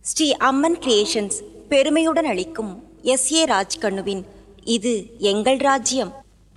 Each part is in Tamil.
ஸ்ரீ அம்மன் கிரியேஷன்ஸ் பெருமையுடன் அளிக்கும் எஸ் ஏ ராஜ்கண்ணுவின் இது எங்கள் ராஜ்யம்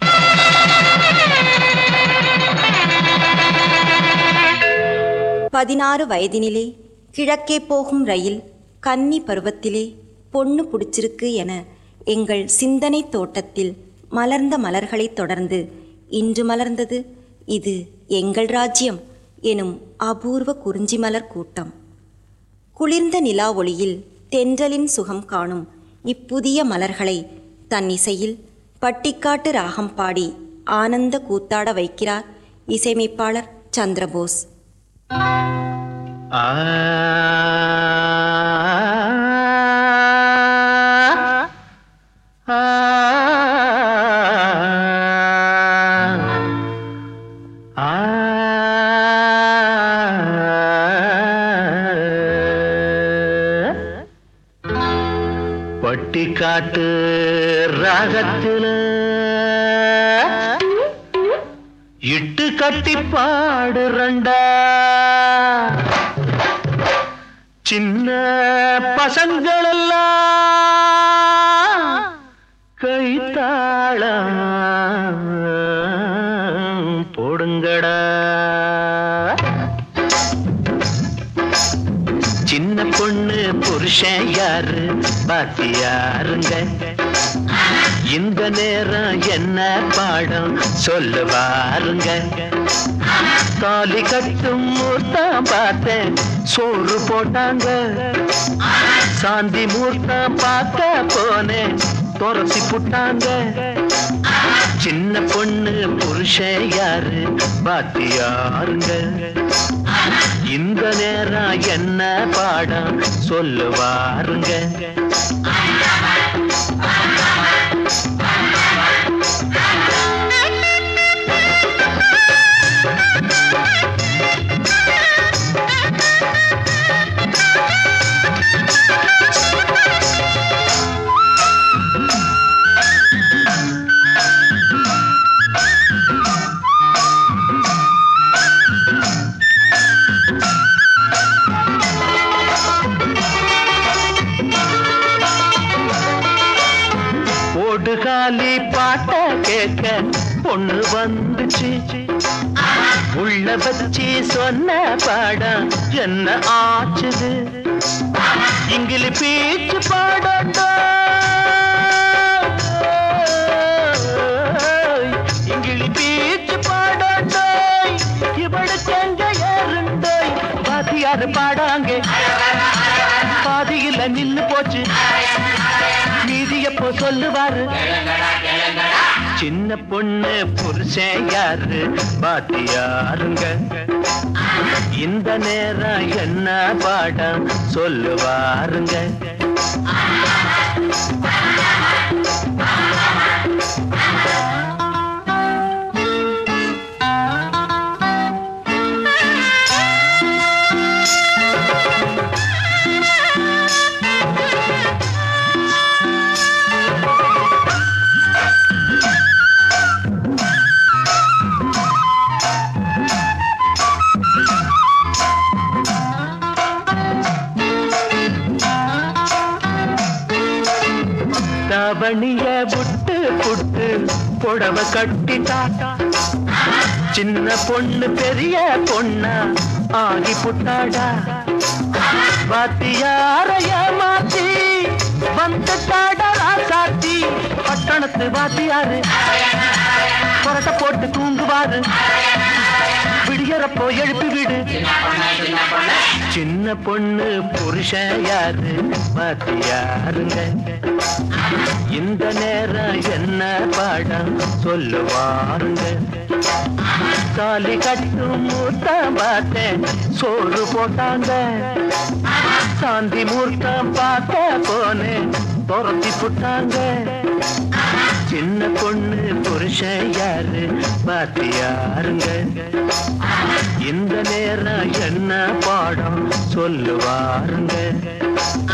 பதினாறு வயதினிலே கிழக்கே போகும் ரயில் கன்னி பருவத்திலே பொண்ணு புடிச்சிருக்கு என எங்கள் சிந்தனை தோட்டத்தில் மலர்ந்த மலர்களைத் தொடர்ந்து இன்று மலர்ந்தது இது எங்கள் ராஜ்யம் எனும் அபூர்வ குறிஞ்சி மலர் கூட்டம் குளிர்ந்த நிலா ஒளியில் தென்றலின் சுகம் காணும் இப்புதிய மலர்களை தன் இசையில் பட்டிக்காட்டு ராகம் பாடி ஆனந்த கூத்தாட வைக்கிறார் இசையமைப்பாளர் சந்திரபோஸ் ஆ ஆ ஆ பட்டிக்காட்டு ராகத்துல இட்டு கட்டி பாடுறண்டா சின்ன பசங்களெல்லாம் கைத்தாளம் போடுங்கடா சின்ன பொண்ணு புருஷன் யாரு பாத்தியாருங்க இந்த நேரம் என்ன பாடம் சொல்லுவாருங்க தாலி கட்டும் மூர்த்தம் பார்த்தேன் சோறு போட்டாங்க சாந்தி மூர்த்தம் பார்க்க போனேன் துரத்தி புட்டாங்க சின்ன பொண்ணு புருஷன் யாரு பாத்தியாருங்க இந்த நேரம் என்ன பாடம் சொல்லுவாருங்க ஓடுகாலி பாட்ட கேட்க பொண்ணு வந்துச்சு உள்ள வச்சு சொன்ன பாடம் என்ன ஆச்சுது இங்கிலி பீச்சு பாடண்டா இங்கிலி பீச்சு பாடண்டா இவளுக்கு எங்க ஏறுண்டோய் பாத்தியாரு பாடாங்க பாதியில நின்னு போச்சு மீதி எப்போ சொல்லுவாரு சின்ன பொண்ணு புருஷன் யாரு பாத்தியாருங்க இந்த நேரம் என்ன பாடம் சொல்லுவாருங்க தவணிய விட்டு புட்டு புடவ கட்டிட்டாட்டா சின்ன பொண்ணு பெரிய பொண்ணா ஆகி புட்டாடா வாத்தியாரைய மாத்தி வந்துட்டாடா ராசாத்தி பட்டணத்து வாத்தியாரு புரட்ட போட்டு தூங்குவாரு விடியறப்போ எழுப்பி விடு சின்ன பொண்ணு புருஷன் யாரு மாத்தியாருங்க இந்த நேரம் என்ன பாடம் சொல்லுவாருங்க தாலி கட்டும் மூர்த்தம் பார்த்தேன் சோறு போட்டாங்க சாந்தி மூர்த்தம் பார்க்க போனேன் துரத்தி புட்டாங்க சின்ன பொண்ணு புருஷன் யாரு பாத்தியாருங்க இந்த நேரம் என்ன பாடம் சொல்லுவாருங்க